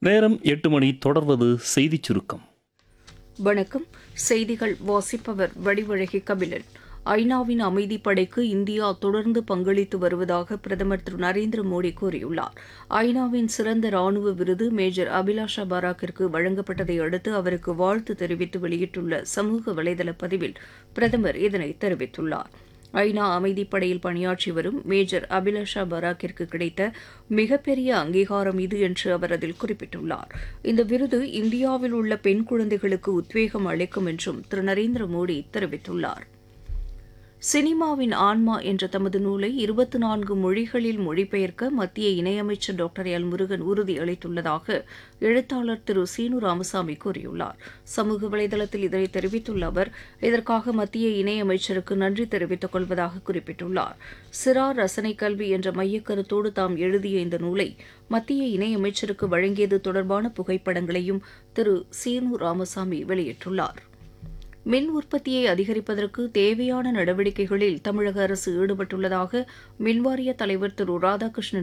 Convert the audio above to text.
நேரம் எட்டு மணி தொடர்வது செய்திச் சுருக்கம் வணக்கம் செய்திகள் வாசிப்பவர் வடிவழகி கபிலன் ஐநாவின் அமைதிப்படைக்கு இந்தியா தொடர்ந்து பங்களித்து வருவதாக பிரதமர் திரு நரேந்திர மோடி கூறியுள்ளார் ஐநாவின் சிறந்த ராணுவ விருது மேஜர் அபிலாஷா பாராக்கிற்கு வழங்கப்பட்டதை அடுத்து அவருக்கு வாழ்த்து தெரிவித்து வெளியிட்டுள்ள சமூக வலைதள பதிவில் பிரதமர் இதனை தெரிவித்துள்ளார் ஐநா அமைதிப்படையில் பணியாற்றி வரும் மேஜர் அபிலாஷா பராக்கிற்கு கிடைத்த மிகப்பெரிய அங்கீகாரம் இது என்று அவர் அதில் குறிப்பிட்டுள்ளார் இந்த விருது இந்தியாவில் உள்ள பெண் குழந்தைகளுக்கு உத்வேகம் அளிக்கும் என்றும் திரு நரேந்திர மோடி தெரிவித்துள்ளார் சினிமாவின் ஆன்மா என்ற தமது நூலை இருபத்தி நான்கு மொழிகளில் மொழிபெயர்க்க மத்திய இணையமைச்சர் டாக்டர் எல் முருகன் உறுதியளித்துள்ளதாக எழுத்தாளர் திரு சீனு ராமசாமி கூறியுள்ளார் சமூக வலைதளத்தில் இதனை தெரிவித்துள்ள அவர் இதற்காக மத்திய இணையமைச்சருக்கு நன்றி தெரிவித்துக் கொள்வதாக குறிப்பிட்டுள்ளார் சிறார் ரசனை கல்வி என்ற மையக்கருத்தோடு தாம் எழுதிய இந்த நூலை மத்திய இணையமைச்சருக்கு வழங்கியது தொடர்பான புகைப்படங்களையும் திரு சீனு ராமசாமி வெளியிட்டுள்ளார் மின் உற்பத்தியை அதிகரிப்பதற்கு தேவையான நடவடிக்கைகளில் தமிழக அரசு ஈடுபட்டுள்ளதாக மின்வாரிய தலைவர் திரு ராதாகிருஷ்ணன்